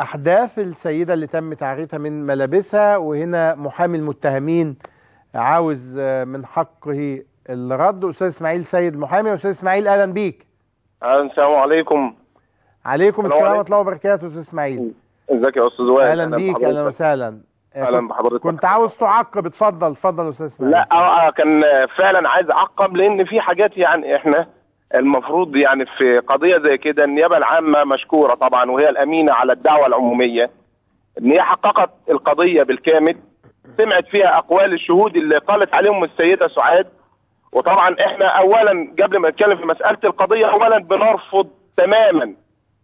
احداث السيده اللي تم تعريتها من ملابسها وهنا محامي المتهمين عاوز آه، من حقه الرد استاذ اسماعيل سيد محامي استاذ اسماعيل اهلا بيك السلام عليكم عليكم السلام السلام ورحمه عليكم. الله وبركاته استاذ اسماعيل ازيك يا استاذ وائل اهلا بيك بحضرتك. اهلا وسهلا آه، أهلا كنت- بحضرتك. كنت عاوز تعقب اتفضل اتفضل يا استاذ اسماعيل لا آه، كان فعلا عايز اعقب لان في حاجات يعني احنا المفروض يعني في قضيه زي كده النيابه العامه مشكوره طبعا وهي الامينه على الدعوه العموميه ان هي حققت القضيه بالكامل سمعت فيها اقوال الشهود اللي قالت عليهم السيده سعاد وطبعا احنا اولا قبل ما نتكلم في مساله القضيه اولا بنرفض تماما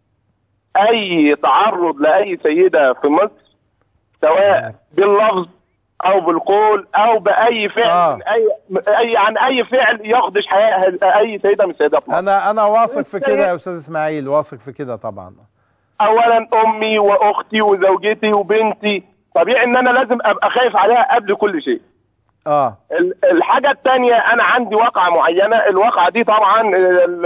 اي تعرض لاي سيده في مصر سواء باللفظ او بالقول او باي فعل آه. من اي اي عن اي فعل يخدش حياه اي سيده من سيدات مصر انا انا واثق في كده يا استاذ اسماعيل واثق في كده طبعا اولا امي واختي وزوجتي وبنتي طبيعي ان انا لازم ابقى خايف عليها قبل كل شيء اه ال- الحاجة الثانية أنا عندي واقعة معينة الواقعة دي طبعا ال-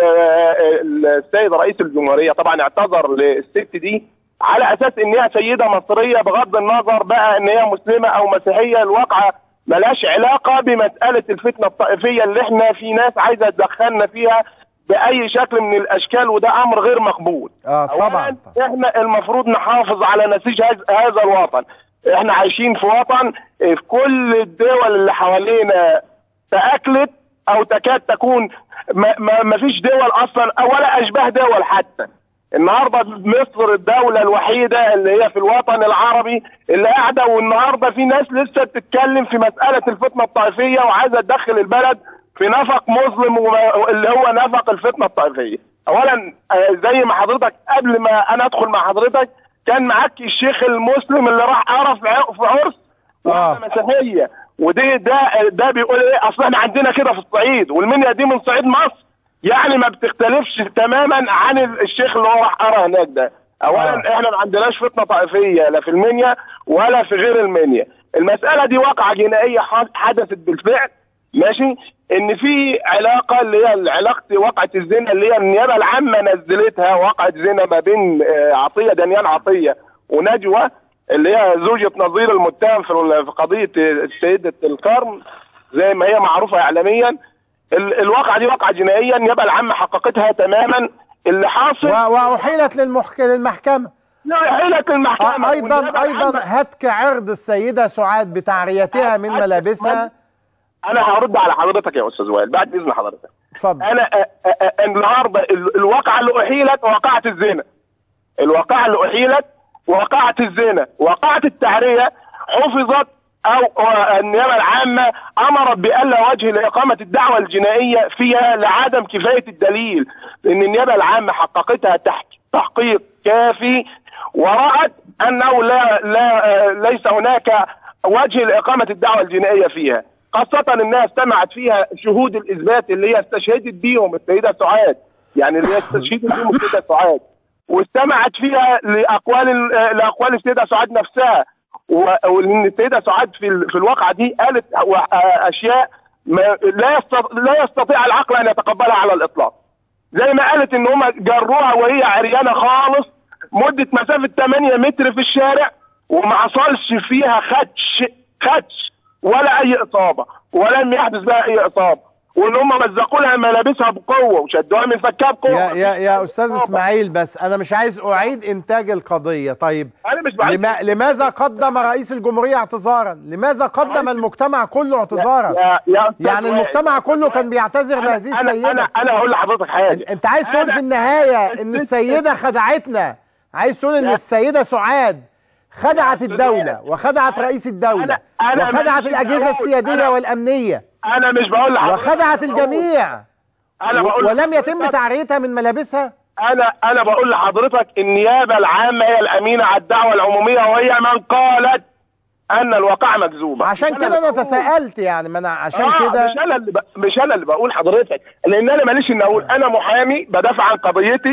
ال- السيد رئيس الجمهورية طبعا اعتذر للست دي على أساس إن هي سيدة مصرية بغض النظر بقى إن هي مسلمة أو مسيحية الواقعة ملهاش علاقة بمسألة الفتنة الطائفية اللي إحنا في ناس عايزة تدخلنا فيها بأي شكل من الأشكال وده أمر غير مقبول اه طبعا أولاً احنا المفروض نحافظ على نسيج هذا- هذا الوطن احنا عايشين في وطن في كل الدول اللي حوالينا تأكلت او تكاد تكون ما, ما, ما فيش دول اصلا ولا اشباه دول حتى النهارده مصر الدولة الوحيدة اللي هي في الوطن العربي اللي قاعدة والنهارده في ناس لسه بتتكلم في مسألة الفتنة الطائفية وعايزة تدخل البلد في نفق مظلم وما- اللي هو نفق الفتنة الطائفية. أولا آه، زي ما حضرتك قبل ما أنا أدخل مع حضرتك كان معاك الشيخ المسلم اللي راح قرا في ع- في عرس آه. واحدة مسيحية ودي ده ده بيقول ايه اصل احنا عندنا كده في الصعيد والمنيا دي من صعيد مصر يعني ما بتختلفش تماما عن الشيخ اللي هو راح قرا هناك ده اولا آه. احنا ما عندناش فتنه طائفيه لا في المنيا ولا في غير المنيا المساله دي واقعه جنائيه ح- حدثت بالفعل ماشي ان في علاقه اللي هي علاقه واقعه الزنا اللي هي النيابه العامه نزلتها واقعه زنا ما بين آه، عطيه دانيال عطيه ونجوى اللي هي زوجة نظير المتهم في في قضية سيدة القرن زي ما هي معروفة إعلاميا ال- الواقعة دي واقعة جنائية النيابة العامة حققتها تماما اللي حاصل و- واحيلت للمحك... للمحكمه لا يحيلك المحكمة آه، ايضا والنيابة ايضا العامة- هتك عرض السيده سعاد بتعريتها من ملابسها أنا هرد على حضرتك يا أستاذ وائل بعد إذن حضرتك اتفضل انا أ- أ- أ- النهارده ال- الواقعه اللي احيلت واقعه الزنا الواقعه اللي احيلت واقعه الزنا واقعه التعريه حفظت او أو النيابه العامه امرت بالا وجه لاقامه الدعوه الجنائيه فيها لعدم كفايه الدليل لان النيابه العامه حققتها تحت تحقيق كافي ورأت انه لا لا آه، ليس هناك وجه لاقامه الدعوه الجنائيه فيها خاصة الناس استمعت فيها شهود الإثبات اللي هي استشهدت بيهم السيدة سعاد يعني اللي هي استشهدت بيهم السيدة سعاد واستمعت فيها لأقوال ال- لأقوال السيدة سعاد نفسها و- وإن السيدة سعاد في ال- في الواقعة دي قالت و- أشياء ما لا يستطيع لا يستطيع العقل أن يتقبلها على الإطلاق زي ما قالت ان هم جروها وهي عريانه خالص مده مسافه 8 متر في الشارع وما حصلش فيها خدش خدش ولا اي اصابه ولم يحدث بها اي اصابه وان هم مزقوا لها ملابسها بقوه وشدوها من فكها بقوه يا يا يا استاذ إصابة. اسماعيل بس انا مش عايز اعيد انتاج القضيه طيب انا مش بعيد لما لماذا قدم رئيس الجمهوريه اعتذارا لماذا قدم المجتمع كله اعتذارا يا يا أستاذ يعني وائل، المجتمع كله كان بيعتذر انا لهذه انا السيده انا, أنا هقول لحضرتك حاجه انت عايز تقول أنا- في النهايه ان السيده خدعتنا عايز تقول ان لا. السيده سعاد خدعت أستاذ الدوله وائل. وخدعت رئيس الدوله أنا- أنا وخدعت مش الاجهزه بقول- السياديه أنا- والامنيه انا مش بقول لحضرتك وخدعت أنا بقول- الجميع انا بقول ولم يتم لحضرتك- تعريتها من ملابسها انا انا بقول لحضرتك النيابه العامه هي الامينه على الدعوه العموميه وهي من قالت ان الواقعه مكذوبه عشان مش كده انا اللي بقول. تساءلت يعني ما انا عشان آه كده مش انا اللي ب... مش انا اللي بقول حضرتك لان انا ماليش ان اقول انا محامي بدافع عن قضيتي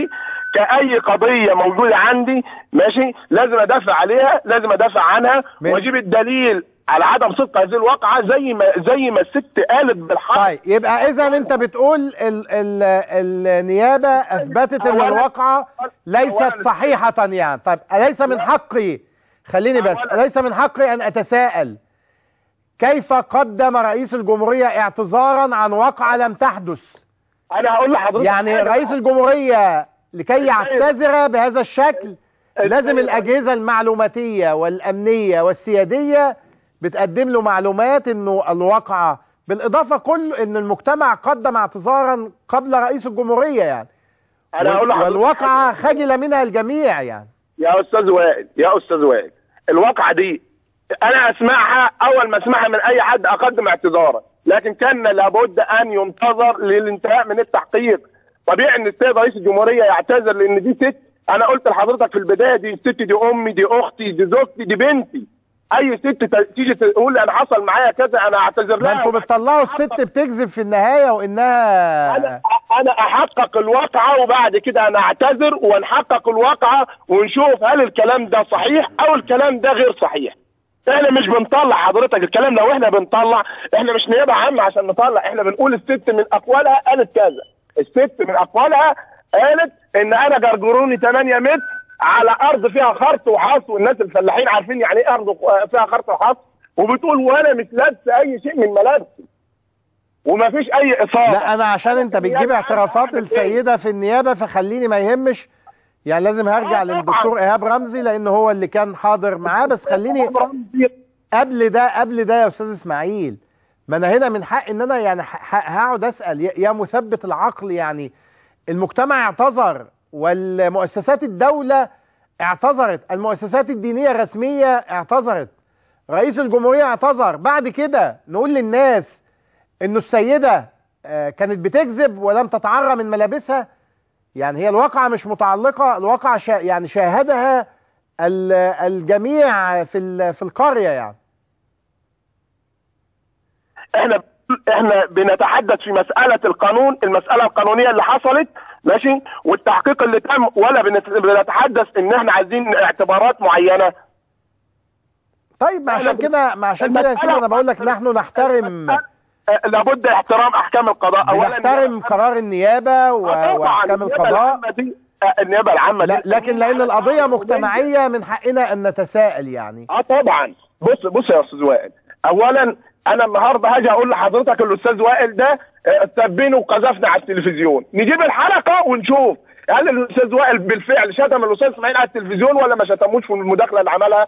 كأي قضية موجودة عندي ماشي لازم أدافع عليها لازم أدافع عنها من- وأجيب الدليل على عدم صدق هذه الواقعة زي ما زي ما الست قالت بالحق طيب يبقى اذا انت بتقول ال ال النيابه اثبتت ان أولاً- الواقعه ليست أولاً- صحيحه يعني طيب اليس من حقي خليني بس أولاً- اليس من حقي ان اتساءل كيف قدم رئيس الجمهوريه اعتذارا عن واقعه لم تحدث أنا هقول لحضرتك يعني حاجة. رئيس الجمهوريه لكي يعتذر بهذا الشكل لازم الاجهزه المعلوماتيه والامنيه والسياديه بتقدم له معلومات انه الواقعه بالاضافه كل ان المجتمع قدم اعتذارا قبل رئيس الجمهوريه يعني أنا هقول لحضرتك والواقعه حاجة. خجل منها الجميع يعني يا استاذ وائل يا استاذ وائل الواقعه دي انا اسمعها اول ما اسمعها من اي حد اقدم اعتذارا لكن كان لابد ان ينتظر للانتهاء من التحقيق طبيعي ان السيد رئيس الجمهوريه يعتذر لان دي ست انا قلت لحضرتك في البدايه دي الست دي امي دي اختي دي زوجتي دي بنتي اي ست ت- تيجي تقول انا حصل معايا كذا انا اعتذر ما لها انتوا بتطلعوا الست بتكذب في النهايه وانها انا انا احقق الواقعه وبعد كده انا اعتذر ونحقق الواقعه ونشوف هل الكلام ده صحيح او الكلام ده غير صحيح احنا مش بنطلع حضرتك الكلام لو احنا بنطلع احنا مش نيابه عامه عشان نطلع احنا بنقول الست من اقوالها قالت كذا الست من اقوالها قالت ان انا جرجروني 8 متر على ارض فيها خرط وحص والناس الفلاحين عارفين يعني ايه ارض فيها خرط وحص وبتقول وانا مش لابسه اي شيء من ملابسي وما فيش اي اصابه لا انا عشان انت بتجيب اعترافات السيده في النيابه فخليني ما يهمش يعني لازم هرجع آه، للدكتور ايهاب رمزي لان هو اللي كان حاضر معاه بس خليني قبل ده قبل ده يا استاذ اسماعيل ما انا هنا من حق ان انا يعني ح- ح- هقعد اسال يا- يا مثبت العقل يعني المجتمع اعتذر والمؤسسات الدوله اعتذرت المؤسسات الدينيه الرسميه اعتذرت رئيس الجمهوريه اعتذر بعد كده نقول للناس انه السيده آه، كانت بتكذب ولم تتعرى من ملابسها يعني هي الواقعه مش متعلقه الواقعه شا يعني شاهدها ال- الجميع في ال- في القريه يعني احنا احنا بنتحدث في مساله القانون المساله القانونيه اللي حصلت ماشي والتحقيق اللي تم ولا بنت- بنتحدث ان احنا عايزين اعتبارات معينه طيب ما عشان كده ما عشان كده يا سيدي انا بقول لك نحن نحترم آه، لابد احترام احكام القضاء اولا بنحترم قرار النيابه و- آه، طبعاً، واحكام النيابة القضاء العامة دي آه، النيابه العامه لا دي لكن لان القضيه مجتمعيه من حقنا ان نتساءل يعني اه طبعا بص بص يا استاذ وائل اولا انا النهارده هاجي اقول لحضرتك الاستاذ وائل ده آه، سبينه وقذفنا على التلفزيون نجيب الحلقه ونشوف هل الاستاذ وائل بالفعل شتم الاستاذ اسماعيل على التلفزيون ولا ما شتموش في المداخله اللي عملها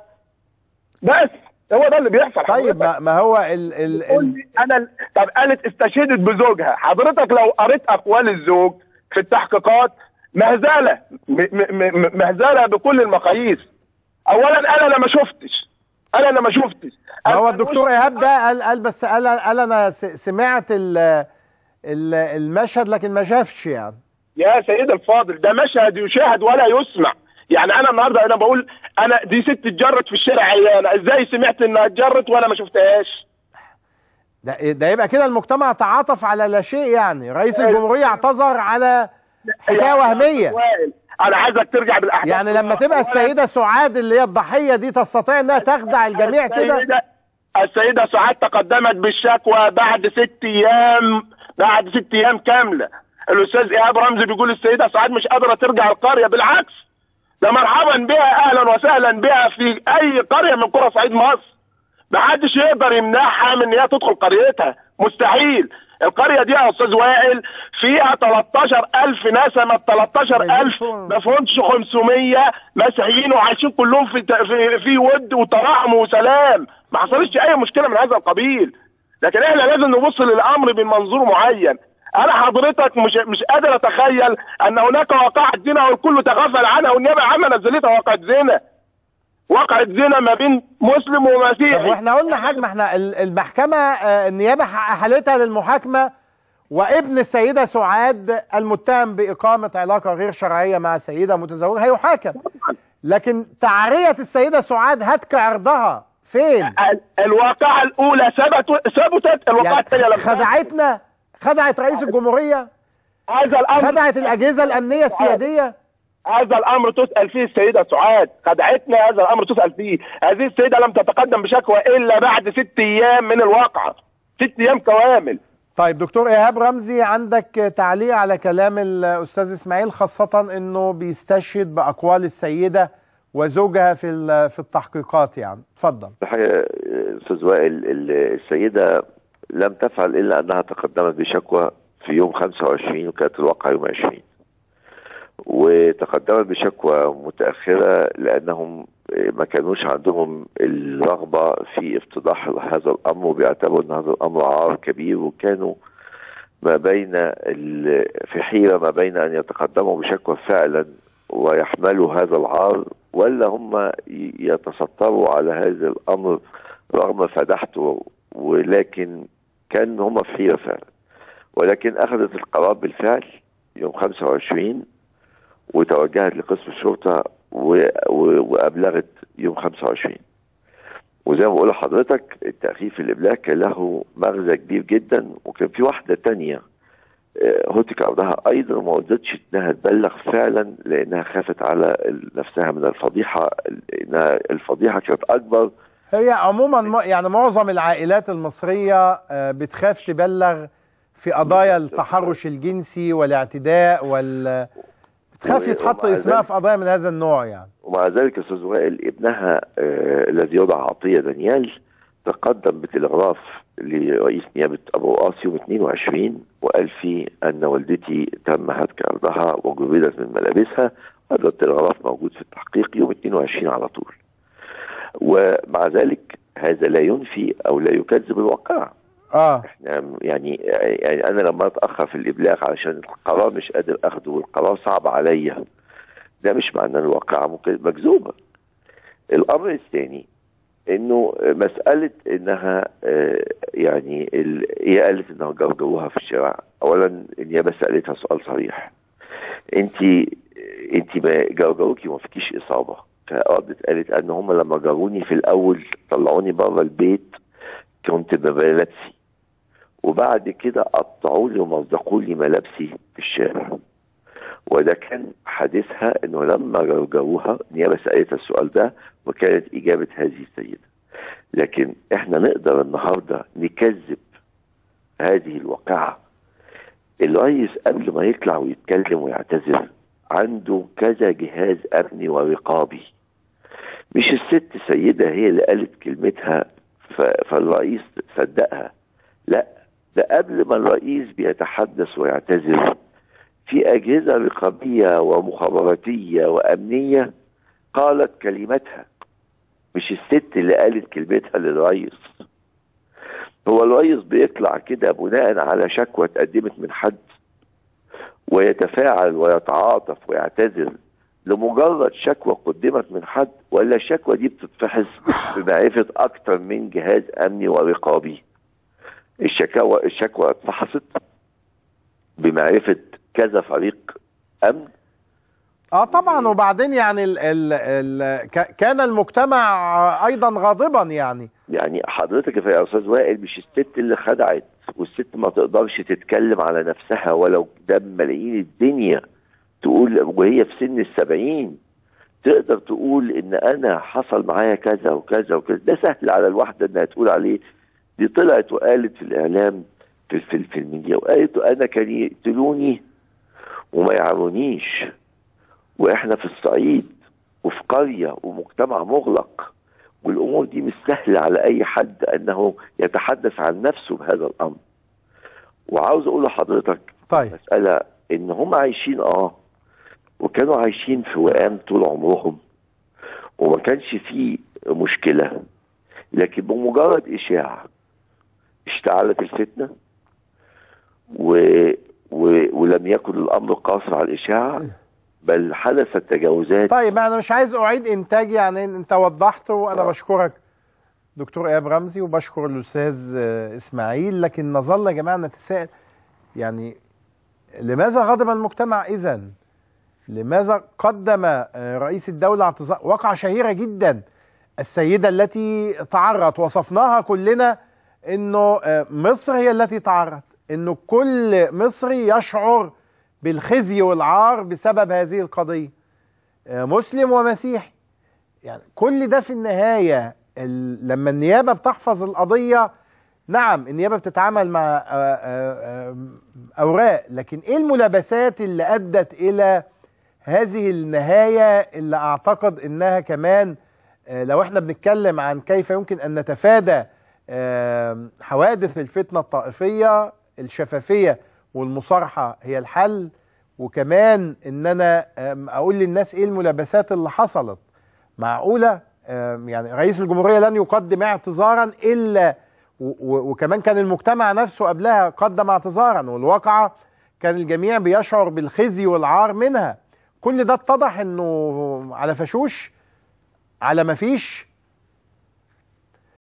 بس هو ده اللي بيحصل طيب حضرتك. ما, ما هو ال ال, قول ال لي انا طب قالت استشهدت بزوجها حضرتك لو قريت اقوال الزوج في التحقيقات مهزله م- م- م- مهزله بكل المقاييس اولا انا انا ما شفتش انا انا ما شفتش ما هو أنا الدكتور مش- ايهاب ده قال قال بس قال قال انا س- سمعت ال ال المشهد لكن ما شافش يعني يا سيد الفاضل ده مشهد يشاهد ولا يسمع يعني انا النهارده انا بقول انا دي ست اتجرت في الشارع عيانه ازاي سمعت انها اتجرت وانا ما شفتهاش ده, ده يبقى كده المجتمع تعاطف على لا شيء يعني رئيس الجمهوريه اعتذر على حكايه يا وهميه وائل، انا عايزك ترجع بالاحداث يعني لما تبقى السيده سعاد اللي هي الضحيه دي تستطيع انها تخدع الجميع كده السيدة السيدة سعاد تقدمت بالشكوى بعد ست ايام بعد ست ايام كاملة الاستاذ ايهاب رمزي بيقول السيدة سعاد مش قادرة ترجع القرية بالعكس ده مرحبا بها اهلا وسهلا بها في اي قرية من قرى صعيد مصر محدش يقدر يمنعها من ان هي تدخل قريتها مستحيل القرية دي يا استاذ وائل فيها 13000 نسمة 13000 ما فهمتش 500 مسيحيين وعايشين كلهم في في, في ود وتراحم وسلام ما حصلتش اي مشكله من هذا القبيل لكن احنا لازم نبص للامر من منظور معين انا حضرتك مش مش قادر اتخيل ان هناك واقعة زنا والكل تغافل عنها والنيابه العامه نزلتها واقعة زنا واقعة زنا ما بين مسلم طب ومسيحي واحنا قلنا حاجه ما احنا ال- المحكمه آه، النيابه ح- حالتها للمحاكمه وابن السيده سعاد المتهم باقامه علاقه غير شرعيه مع سيده متزوجه هيحاكم لكن تعريه السيده سعاد هتك عرضها فين؟ ال- الواقعة الاولى ثبتت ثبتت الواقعة الثانيه يعني لم تثبت. خدعتنا خدعت رئيس الجمهوريه هذا الامر خدعت الاجهزه الامنيه السياديه هذا الامر تسال فيه السيده سعاد خدعتنا هذا الامر تسال فيه هذه السيده لم تتقدم بشكوى الا بعد ست ايام من الواقعه ست ايام كوامل طيب دكتور ايهاب رمزي عندك تعليق على كلام الاستاذ اسماعيل خاصه انه بيستشهد باقوال السيده وزوجها في ال- في التحقيقات يعني اتفضل الحقيقة استاذ وائل ال- السيده لم تفعل الا انها تقدمت بشكوى في يوم 25 وكانت الواقعه يوم 20 وتقدمت بشكوى متاخره لانهم ما كانوش عندهم الرغبه في افتضاح هذا الامر وبيعتبروا ان هذا الامر عار كبير وكانوا ما بين ال- في حيره ما بين ان يتقدموا بشكوى فعلا ويحملوا هذا العار ولا هم ي- يتستروا على هذا الامر رغم فدحته ولكن كان هم في حيره فعلا ولكن اخذت القرار بالفعل يوم 25 وتوجهت لقسم الشرطه و- و- وابلغت يوم 25 وزي ما بقول لحضرتك التأخير في الإبلاغ كان له مغزى كبير جدا وكان في واحدة تانية آه، هتك أرضها أيضا وما قدرتش إنها تبلغ فعلا لأنها خافت على ال- نفسها من الفضيحة إنها الفضيحة كانت أكبر هي عموما م- يعني معظم العائلات المصريه آه، بتخاف تبلغ في قضايا التحرش الجنسي والاعتداء وال بتخاف و- يتحط ومع اسمها ذلك- في قضايا من هذا النوع يعني ومع ذلك يا استاذ وائل ابنها آه الذي يدعى عطيه دانيال تقدم بتلغراف لرئيس نيابه ابو قاس يوم 22 وقال فيه ان والدتي تم هتك ارضها وجردت من ملابسها هذا التلغراف موجود في التحقيق يوم 22 على طول ومع ذلك هذا لا ينفي او لا يكذب الواقع اه احنا يعني يعني انا لما اتاخر في الابلاغ علشان القرار مش قادر اخده والقرار صعب عليا ده مش معناه ان الواقعه ممكن مكذوبه الامر الثاني انه مساله انها آه، يعني ال- هي قالت انها جرجروها في الشارع اولا النيابه سالتها سؤال صريح انت انت ما جرجروكي وما فيكيش اصابه فردت قالت ان هم لما جروني في الاول طلعوني بره البيت كنت بملابسي وبعد كده قطعوا لي ومزقوا لي ملابسي في الشارع وده كان حادثها انه لما جرجروها النيابه سالتها السؤال ده وكانت اجابه هذه السيده لكن احنا نقدر النهارده نكذب هذه الواقعه الرئيس قبل ما يطلع ويتكلم ويعتذر عنده كذا جهاز امني ورقابي مش الست سيده هي اللي قالت كلمتها ف- فالرئيس صدقها لا ده قبل ما الرئيس بيتحدث ويعتذر في أجهزة رقابية ومخابراتية وأمنية قالت كلمتها مش الست اللي قالت كلمتها للرئيس هو الرئيس بيطلع كده بناء على شكوى اتقدمت من حد ويتفاعل ويتعاطف ويعتذر لمجرد شكوى قدمت من حد ولا الشكوى دي بتتفحص بمعرفة أكتر من جهاز أمني ورقابي الشكاوى الشكوى اتفحصت بمعرفة كذا فريق أمن اه طبعا وبعدين يعني ال ال ال ك- كان المجتمع ايضا غاضبا يعني يعني حضرتك يا استاذ وائل مش الست اللي خدعت والست ما تقدرش تتكلم على نفسها ولو قدام ملايين الدنيا تقول وهي في سن السبعين تقدر تقول ان انا حصل معايا كذا وكذا وكذا ده سهل على الواحده انها تقول عليه دي طلعت وقالت في الاعلام في في, في الميديا وقالت انا كان يقتلوني وما يعرونيش واحنا في الصعيد وفي قريه ومجتمع مغلق والامور دي مش سهله على اي حد انه يتحدث عن نفسه بهذا الامر وعاوز اقول لحضرتك طيب مساله ان هم عايشين اه وكانوا عايشين في وئام طول عمرهم وما كانش فيه مشكله لكن بمجرد اشاعه اشتعلت الفتنه و... و... ولم يكن الامر قاصر على الاشاعه بل حدثت تجاوزات طيب انا مش عايز اعيد انتاج يعني انت وضحت وانا آه. بشكرك دكتور ايهاب رمزي وبشكر الاستاذ آه، اسماعيل لكن نظل يا جماعه نتساءل يعني لماذا غضب المجتمع اذا لماذا قدم آه، رئيس الدوله اعتذار واقعه شهيره جدا السيده التي تعرت وصفناها كلنا انه آه، مصر هي التي تعرت انه كل مصري يشعر بالخزي والعار بسبب هذه القضيه آه، مسلم ومسيحي يعني كل ده في النهايه ال- لما النيابه بتحفظ القضيه نعم النيابه بتتعامل مع آه، آه، آه، اوراق لكن ايه الملابسات اللي ادت الى هذه النهايه اللي اعتقد انها كمان آه، لو احنا بنتكلم عن كيف يمكن ان نتفادى آه، حوادث الفتنه الطائفيه الشفافيه والمصارحه هي الحل وكمان ان انا آم، اقول للناس ايه الملابسات اللي حصلت معقوله آم، يعني رئيس الجمهوريه لن يقدم اعتذارا الا و- و- وكمان كان المجتمع نفسه قبلها قدم اعتذارا والواقعه كان الجميع بيشعر بالخزي والعار منها كل ده اتضح انه على فشوش على ما فيش